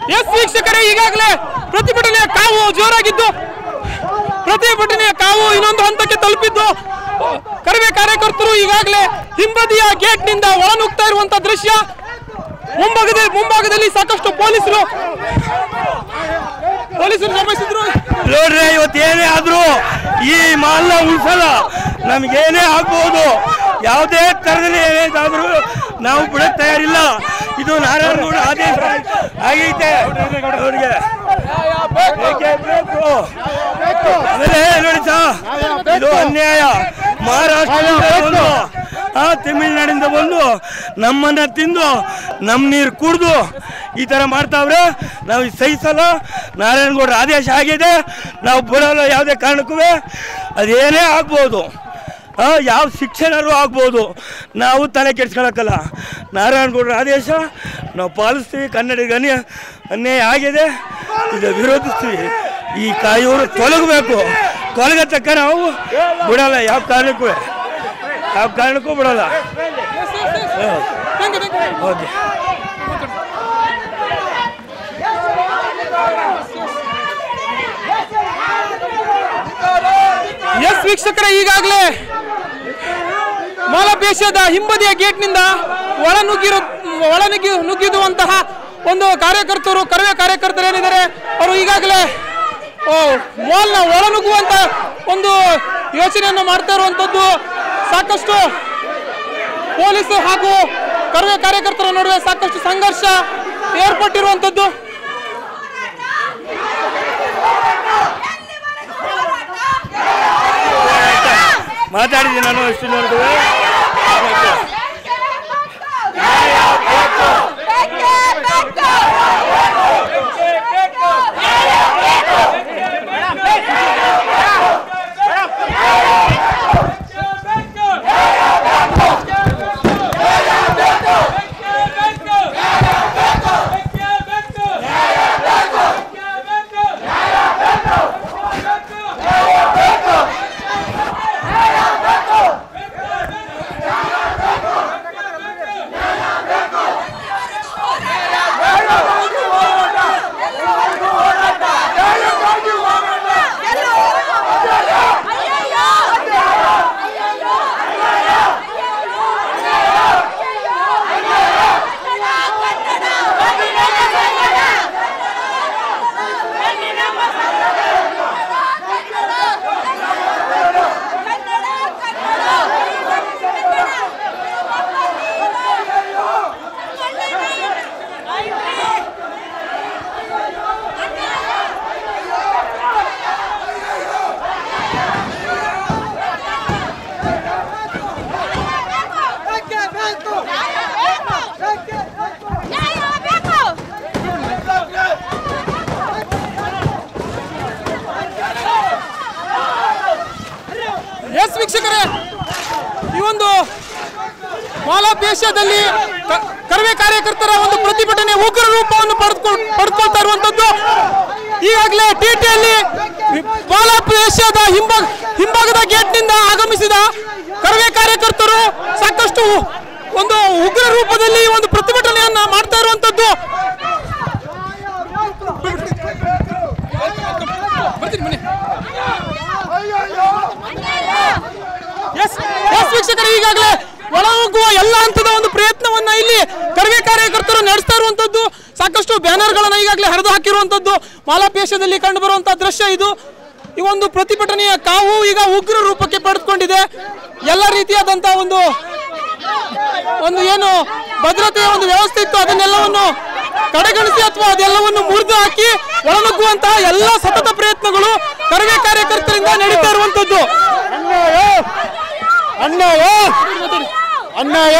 S ವೀಕ್ಷಕರೇ ಈಗಾಗಲೇ ಪ್ರತಿಭಟನೆಯ ಕಾವು ಜೋರಾಗಿದ್ದು ಪ್ರತಿಭಟನೆಯ ಕಾವು ಇನ್ನೊಂದು ಹಂತಕ್ಕೆ ತಲುಪಿದ್ದು ಕರವೇ ಕಾರ್ಯಕರ್ತರು ಈಗಾಗಲೇ ಹಿಂಬದಿಯ ಗೇಟ್ನಿಂದ ಒಳನುಗ್ತಾ ಇರುವಂತ ದೃಶ್ಯ ಮುಂಭಾಗದಲ್ಲಿ ಮುಂಭಾಗದಲ್ಲಿ ಸಾಕಷ್ಟು ಪೊಲೀಸರು ಪೊಲೀಸರು ಜಮಾಯಿಸಿದ್ರು ನೋಡ್ರಿ ಇವತ್ತು ಏನೇ ಆದ್ರೂ ಈ ಮಾಲ್ನ ಉಳಿಸಲ್ಲ ನಮ್ಗೇನೇ ಆಗ್ಬೋದು ಯಾವುದೇ ತರದಲ್ಲಿ ಏನೇದಾದ್ರೂ ನಾವು ಬಿಡಕ್ ತಯಾರಿಲ್ಲ ಇದು ನಾರಾಯಣಗೌಡ ಆದೇಶ ಆಗೈತೆ ಅವ್ರಿಗೆ ಬೇಕೇ ಬೇಕು ಆಮೇಲೆ ನೋಡಿ ಸಾ ಇದು ಅನ್ಯಾಯ ಮಹಾರಾಷ್ಟ್ರದಿಂದ ಬಂದು ಆ ತಮಿಳ್ನಾಡಿಂದ ಬಂದು ನಮ್ಮನ್ನ ತಿಂದು ನಮ್ಮ ನೀರು ಕುಡಿದು ಈ ಥರ ಮಾಡ್ತಾವ್ರೆ ನಾವು ಇದು ಸಹಿಸಲ್ಲ ನಾರಾಯಣಗೌಡರ ಆದೇಶ ಆಗಿದೆ ನಾವು ಬಿಡಲ್ಲ ಯಾವುದೇ ಕಾರಣಕ್ಕೂ ಅದೇನೇ ಆಗ್ಬೋದು ಆ, ಯಾವ ಶಿಕ್ಷಣರು ಆಗ್ಬೋದು ನಾವು ತಲೆ ಕೆಡ್ಸ್ಕೊಳಕ್ಕಲ್ಲ ನಾರಾಯಣಗೌಡರ ಆದೇಶ ನಾವು ಪಾಲಿಸ್ತೀವಿ ಕನ್ನಡಿಗ ಅನ್ಯ ಅನ್ಯಾಯ ಆಗಿದೆ ಇದು ವಿರೋಧಿಸ್ತೀವಿ ಈ ಕಾಯಿಯವರು ತೊಲಗಬೇಕು ತೊಲಗ ತಕ್ಕ ನಾವು ಬಿಡಲ್ಲ ಯಾವ ಕಾರಣಕ್ಕೂ ಯಾವ ಕಾರಣಕ್ಕೂ ಬಿಡಲ್ಲ ಓಕೆ ಎಸ್ ವೀಕ್ಷಕರೇ ಈಗಾಗಲೇ ಮಾಲಪೇಶದ ಹಿಂಬದಿಯ ಗೇಟ್ನಿಂದ ಒಳ ನುಗ್ಗಿರು ಒಳ ನುಗ್ಗಿ ನುಗ್ಗಿದುವಂತಹ ಒಂದು ಕಾರ್ಯಕರ್ತರು ಕರವೇ ಕಾರ್ಯಕರ್ತರು ಏನಿದ್ದಾರೆ ಅವರು ಈಗಾಗಲೇ ಓ, ಮಾಲ್ನ ಒಳ ನುಗ್ಗುವಂತ ಒಂದು ಯೋಚನೆಯನ್ನು ಮಾಡ್ತಾ ಇರುವಂತದ್ದು ಸಾಕಷ್ಟು ಪೊಲೀಸ್ ಹಾಗೂ ಕರವೇ ಕಾರ್ಯಕರ್ತರ ನಡುವೆ ಸಾಕಷ್ಟು ಸಂಘರ್ಷ ಏರ್ಪಟ್ಟಿರುವಂತದ್ದು ಮಾತಾಡಿದ್ದೀನಿ ನಾನು ಎಷ್ಟು ನೋಡಿದ್ರೆ ಎಸ್ ವೀಕ್ಷಕರೇ ಈ ಒಂದು ಮಾಲಾಪೇಶದಲ್ಲಿ ಕ- ಕರವೇ ಕಾರ್ಯಕರ್ತರ ಒಂದು ಪ್ರತಿಭಟನೆ ಉಗ್ರ ರೂಪವನ್ನು ಪಡೆದುಕೊಳ್ ಪಡೆದುಕೊಳ್ತಾ ಇರುವಂತದ್ದು ಈಗಾಗಲೇ ಟಿಟಿಯಲ್ಲಿ ಮಾಲಾಪೇಶದ ಹಿಂಭಾಗ ಹಿಂಭಾಗದ ಗೇಟ್ನಿಂದ ಆಗಮಿಸಿದ ಕರವೇ ಕಾರ್ಯಕರ್ತರು ಸಾಕಷ್ಟು ಒಂದು ಉಗ್ರ ರೂಪದಲ್ಲಿ ಒಂದು ಪ್ರತಿಭಟನೆಯನ್ನ ಮಾಡ್ತಾ ಇರುವಂತದ್ದು ಬರ್ತೀನಿ ಬನ್ನಿ ಎಸ್ ಎಸ್ ವೀಕ್ಷಕರು ಈಗಾಗಲೇ ಒಳಹೋಗುವ ಎಲ್ಲ ಹಂತದ ಒಂದು ಪ್ರಯತ್ನವನ್ನ ಇಲ್ಲಿ ಕರವೇ ಕಾರ್ಯಕರ್ತರು ನಡೆಸ್ತಾ ಇರುವಂತದ್ದು ಸಾಕಷ್ಟು ಬ್ಯಾನರ್ಗಳನ್ನ ಈಗಾಗಲೇ ಹರಿದು ಹಾಕಿರುವಂತದ್ದು ಮಾಲಾಪೇಶದಲ್ಲಿ ಕಂಡು ಬರುವಂತಹ ದೃಶ್ಯ ಇದು ಈ ಒಂದು ಪ್ರತಿಭಟನೆಯ ಕಾವು ಈಗ ಉಗ್ರ ರೂಪಕ್ಕೆ ಪಡೆದುಕೊಂಡಿದೆ ಎಲ್ಲ ರೀತಿಯಾದಂತಹ ಒಂದು ಒಂದು ಏನು ಭದ್ರತೆಯ ಒಂದು ವ್ಯವಸ್ಥೆ ಇತ್ತು ಅದನ್ನೆಲ್ಲವನ್ನು ಕಡೆಗಣಿಸಿ ಅಥವಾ ಅದೆಲ್ಲವನ್ನು ಮುರಿದು ಹಾಕಿ ಒಳನುಗ್ಗುವಂತಹ ಎಲ್ಲ ಸತತ ಪ್ರಯತ್ನಗಳು ಕರವೇ ಕಾರ್ಯಕರ್ತರಿಂದ ನಡೀತಾ ಇರುವಂತದ್ದು ಅನ್ಯಾಯ ಅನ್ಯಾಯ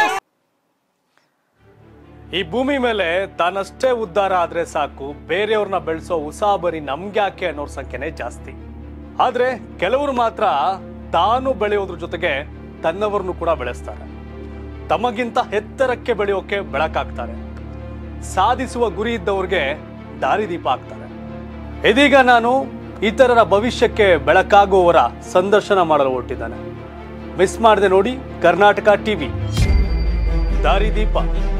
ಈ ಭೂಮಿ ಮೇಲೆ ತಾನಷ್ಟೇ ಉದ್ಧಾರ ಆದ್ರೆ ಸಾಕು ಬೇರೆಯವ್ರನ್ನ ಬೆಳೆಸೋ ಉಸಾಬರಿ ನಮ್ಗ್ಯಾಕೆ ಅನ್ನೋರ್ ಸಂಖ್ಯೆನೇ ಜಾಸ್ತಿ ಆದ್ರೆ ಕೆಲವರು ಮಾತ್ರ ತಾನು ಬೆಳೆಯೋದ್ರ ಜೊತೆಗೆ ತನ್ನವರನ್ನು ಕೂಡ ಬೆಳೆಸ್ತಾರೆ ತಮಗಿಂತ ಎತ್ತರಕ್ಕೆ ಬೆಳೆಯೋಕೆ ಬೆಳಕಾಗ್ತಾರೆ ಸಾಧಿಸುವ ಗುರಿ ಇದ್ದವ್ರಿಗೆ ದಾರಿದೀಪ ಆಗ್ತಾರೆ ಇದೀಗ ನಾನು ಇತರರ ಭವಿಷ್ಯಕ್ಕೆ ಬೆಳಕಾಗುವವರ ಸಂದರ್ಶನ ಮಾಡಲು ಹೊರಟಿದ್ದಾನೆ ಮಿಸ್ ಮಾಡದೆ ನೋಡಿ ಕರ್ನಾಟಕ ಟಿವಿ ದಾರಿದೀಪ